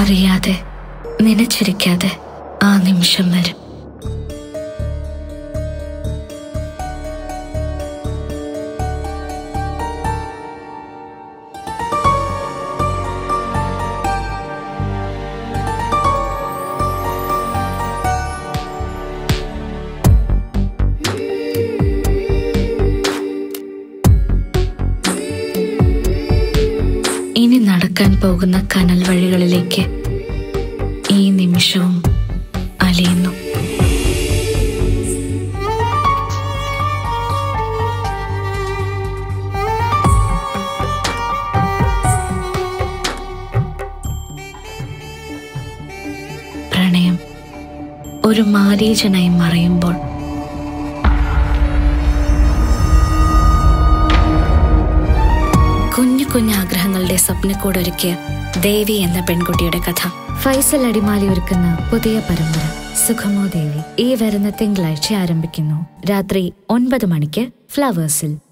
അറിയാതെ നനച്ചിരിക്കാതെ ആ നിമിഷം വരും ഇനി നടക്കാൻ പോകുന്ന കനൽ വഴികളിലേക്ക് ഈ നിമിഷവും അലിയുന്നു പ്രണയം ഒരു മാരീചനായി മറയുമ്പോൾ കുഞ്ഞു കുഞ്ഞു ആഗ്രഹങ്ങളുടെ സ്വപ്നക്കൂടൊരുക്കിയ ദേവി എന്ന പെൺകുട്ടിയുടെ കഥ ഫൈസൽ അടിമാലി ഒരുക്കുന്ന പുതിയ പരമ്പര സുഖമോ ദേവി ഈ വരുന്ന തിങ്കളാഴ്ച ആരംഭിക്കുന്നു രാത്രി ഒൻപത് മണിക്ക് ഫ്ലവേഴ്സിൽ